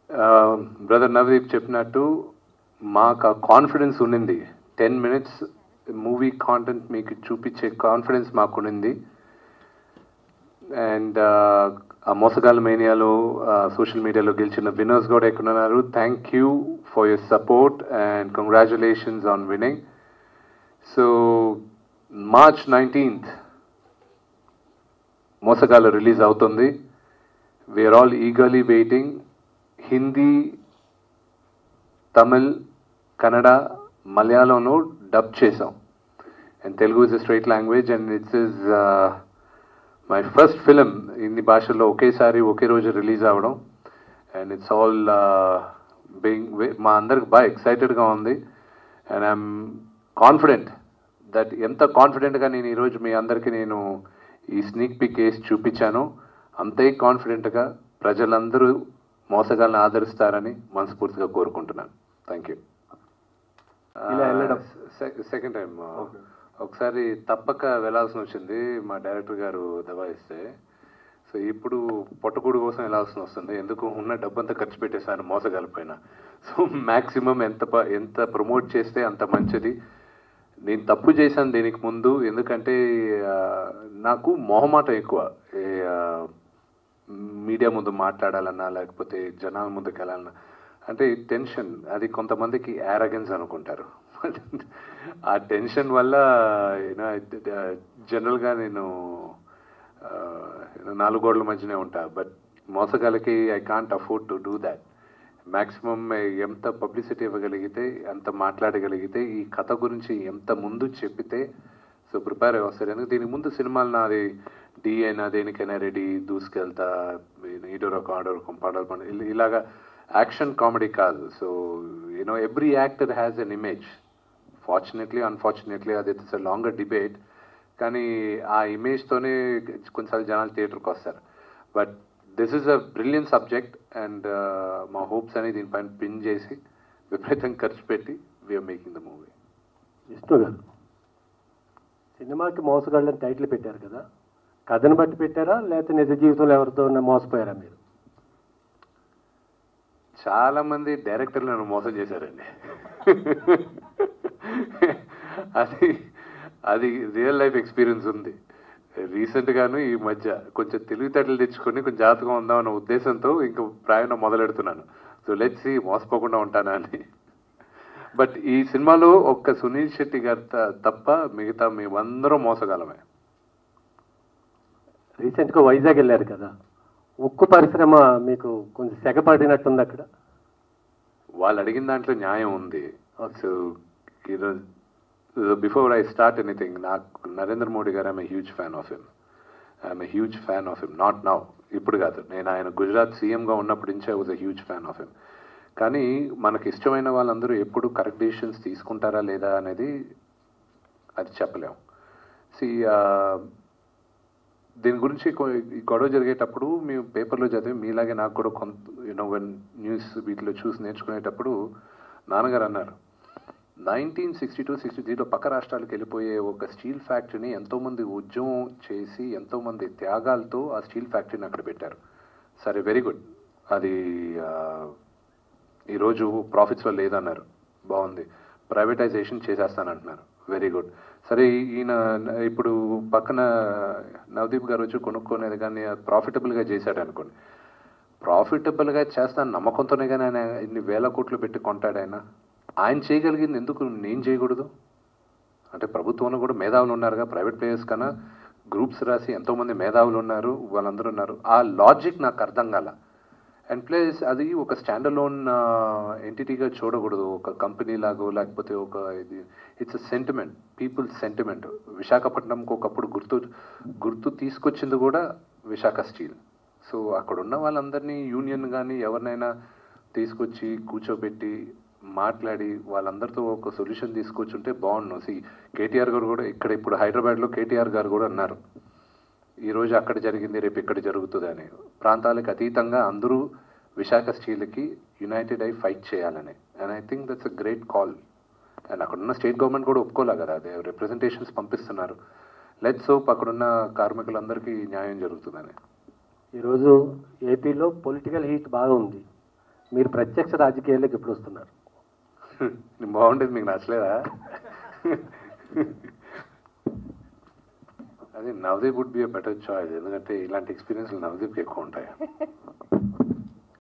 Brother Navdeep చెప్పినట్టు మాకు ఆ కాన్ఫిడెన్స్ ఉండింది టెన్ మినిట్స్ మూవీ కాంటెంట్ మీకు చూపించే కాన్ఫిడెన్స్ మాకు ఉండింది అండ్ ఆ మోసగాళ్ళ మేనియాలో సోషల్ మీడియాలో గెలిచిన విన్నర్స్ కూడా ఇక్కడ ఉన్నారు thank you for your support and congratulations on winning so March nineteenth Mosagallu release అవుతుంది we're all eagerly waiting Hindi Tamil Kannada మలయాళంలో డబ్ చేసాం and Telugu is a straight language and it's is my first film ఇన్ని భాషల్లో ఒకేసారి ఒకే రోజు రిలీజ్ అవ్వడం అండ్ ఇట్స్ ఆల్ బీయింగ్ మా అందరికి బాగా ఎక్సైటెడ్గా ఉంది అండ్ ఐఎమ్ కాన్ఫిడెంట్ దట్ ఎంత కాన్ఫిడెంట్గా నేను ఈరోజు మీ అందరికీ నేను ఈ స్నీక్ పిక్ వేసి చూపించాను అంతే కాన్ఫిడెంట్గా ప్రజలందరూ మోసగాళ్ళని ఆదరిస్తారని మనస్ఫూర్తిగా కోరుకుంటున్నాను థ్యాంక్ యూ ఇలా వెళ్ళడం. సెకండ్ టైం ఒకసారి తప్పక వెళ్ళాల్సి వచ్చింది మా డైరెక్టర్ గారు దబాయిస్తే సో ఇప్పుడు పొట్టకూడు కోసం వెళ్ళాల్సి వస్తుంది ఎందుకు ఉన్న డబ్బంతా ఖర్చు పెట్టేశాను మోసగాలిపోయిన సో మ్యాక్సిమం ఎంత ప- ఎంత ప్రమోట్ చేస్తే అంత మంచిది నేను తప్పు చేశాను దీనికి ముందు ఎందుకంటే ఆ, నాకు మొహమాటం ఎక్కువ ఏ, ఆ, మీడియా ముందు మాట్లాడాలన్నా లేకపోతే జనాల ముందుకు వెళ్ళాలన్నా అంటే టెన్షన్ అది కొంతమందికి యారగెన్స్ అనుకుంటారు ఆ టెన్షన్ వల్ల యూనో జనరల్గా నేను ఆ, you know, నాలుగు గోడల మధ్యనే ఉంటా బట్ మోసగాలకి I can't afford to do that maximum ఎంత పబ్లిసిటీ ఇవ్వగలిగితే ఎంత మాట్లాడగలిగితే ఈ కథ గురించి ఎంత ముందు చెప్పితే సో ప్రిపేర్ వస్తారు ఎందుకు దీనికి ముందు సినిమాలు నాది డి అయినా దేనికైనా రెడీ దూసుకెళ్తా ఈడో రకం ఆడో రకం పాడో పండు ఇలా- ఇలాగా యాక్షన్ కామెడీ కాదు so you know every actor has an image fortunately unfortunately అది ఇట్స్ అ లాంగర్ డిబేట్ కానీ ఆ ఇమేజ్తోనే కొన్నిసార్లు జనాలు థియేటర్కి వస్తారు but this is a brilliant subject and మా హోప్స్ అని దీనిపైన పిన్ చేసి విపరీతంగా ఖర్చు పెట్టి we're making the movie Vishnu గారు సినిమాకి మోసగాళ్ళని టైటిల్ పెట్టారు కదా కథను బట్టి పెట్టారా లేకపోతే నిజ జీవితంలో ఎవరితో మోసపోయారా మీరు చాలా మంది డైరెక్టర్లు నన్ను మోసం చేశారండి అది అది రియల్ లైఫ్ ఎక్స్పీరియన్స్ ఉంది రీసెంట్ గాను ఈ మధ్య కొంచెం తెలివితేటలు తెచ్చుకొని కొంచెం జాతకం ఉందామన్న ఉద్దేశంతో ఇంకా ప్రయాణం మొదలెడుతున్నాను సో లెట్స్ మోసపోకుండా ఉంటానా అని బట్ ఈ సినిమాలో ఒక్క సునీల్ శెట్టి గారు త- తప్ప మిగతా మేమందరం మోసగలమే రీసెంట్గా వైజాగ్ వెళ్ళారు కదా ఉక్కు పరిశ్రమ మీకు కొంచెం సెగపడినట్టుంది అక్కడ వాళ్ళు అడిగిన దాంట్లో న్యాయం ఉంది సో ఈరోజు బిఫోర్ ఐ స్టార్ట్ ఎనీథింగ్ నాకు నరేంద్ర మోడీ గారు I'm huge fan of him I'm huge fan of him not now ఇప్పుడు కాదు నేను ఆయన గుజరాత్ సీఎంగా ఉన్నప్పటి నుంచి I was a huge fan of him కానీ మనకి ఇష్టమైన వాళ్ళందరూ ఎప్పుడు కరెక్ట్ డిసిషన్స్ తీసుకుంటారా లేదా అనేది అది చెప్పలేం సి దీని గురించి కొ- ఈ గొడవ జరిగేటప్పుడు మేము పేపర్లో చదివి మీలాగే నాకు కూడా కొంత యూనో వన్ న్యూస్ వీటిలో చూసి నేర్చుకునేటప్పుడు నాన్నగారు అన్నారు నైన్టీన్ సిక్స్టీ టూ సిక్స్టీ త్రీలో పక్క రాష్ట్రాలకు వెళ్ళిపోయే ఒక స్టీల్ ఫ్యాక్టరీని ఎంతోమంది ఉద్యమం చేసి ఎంతోమంది త్యాగాలతో ఆ స్టీల్ ఫ్యాక్టరీని అక్కడ పెట్టారు సరే వెరీ గుడ్ అది ఆ, ఈరోజు ప్రాఫిట్స్లో లేదన్నారు బాగుంది ప్రైవేటైజేషన్ చేసేస్తానంటున్నారు వెరీ గుడ్ సరే ఈయన ఇప్పుడు పక్కన నవదీప్ గారు వచ్చి కొనుక్కునేది కానీ ప్రాఫిటబుల్గా చేశాడు అనుకోండి ప్రాఫిటబుల్గా చేస్తాను నమ్మకంతోనే కానీ ఆయన ఇన్ని వేల కోట్లు పెట్టి కొంటాడు ఆయన ఆయన చేయగలిగింది ఎందుకు నేను చేయకూడదు అంటే ప్రభుత్వంలో కూడా మేధావులు ఉన్నారుగా ప్రైవేట్ ప్లేయర్స్ కన్నా గ్రూప్స్ రాసి ఎంతోమంది మేధావులు ఉన్నారు వాళ్ళందరూ ఉన్నారు ఆ లాజిక్ నాకు అర్థం కాల అండ్ ప్లస్ అది ఒక స్టాండలోన్ ఎంటిటీగా చూడకూడదు ఒక కంపెనీ లాగో లేకపోతే ఒక ఇది it's a sentiment people sentiment విశాఖపట్నంకి ఒకప్పుడు గుర్తు గుర్తు తీసుకొచ్చింది కూడా విశాఖ స్టీల్ సో అక్కడ ఉన్న వాళ్ళందరినీ యూనియన్ కానీ ఎవరినైనా తీసుకొచ్చి కూర్చోబెట్టి మాట్లాడి వాళ్ళందరితో ఒక సొల్యూషన్ తీసుకొచ్చుంటే బాగుండు సి కేటీఆర్ గారు కూడా ఇక్కడ ఇప్పుడు హైదరాబాద్లో కేటీఆర్ గారు కూడా అన్నారు ఈ రోజు అక్కడ జరిగింది రేపు ఇక్కడ జరుగుతుంది అని ప్రాంతాలకు అతీతంగా అందరూ విశాఖ స్టీల్కి యునైటెడ్ అయి ఫైట్ చేయాలని and I think that's a great call and అక్కడ ఉన్న స్టేట్ గవర్నమెంట్ కూడా ఒప్పుకోలే కదా అదే రిప్రజెంటేషన్స్ పంపిస్తున్నారు లెట్స్ హోప్ అక్కడున్న కార్మికులందరికీ న్యాయం జరుగుతుందని ఈరోజు ఏపీలో పొలిటికల్ హీట్ బాగా ఉంది మీరు ప్రత్యక్ష రాజకీయాల్లోకి ఎప్పుడు వస్తున్నారు బాగుండేది మీకు నచ్చలేదా అది Navdeep would be a better choice ఎందుకంటే ఇలాంటి ఎక్స్పీరియన్స్లు నవదీప్కి ఎక్కువ ఉంటాయి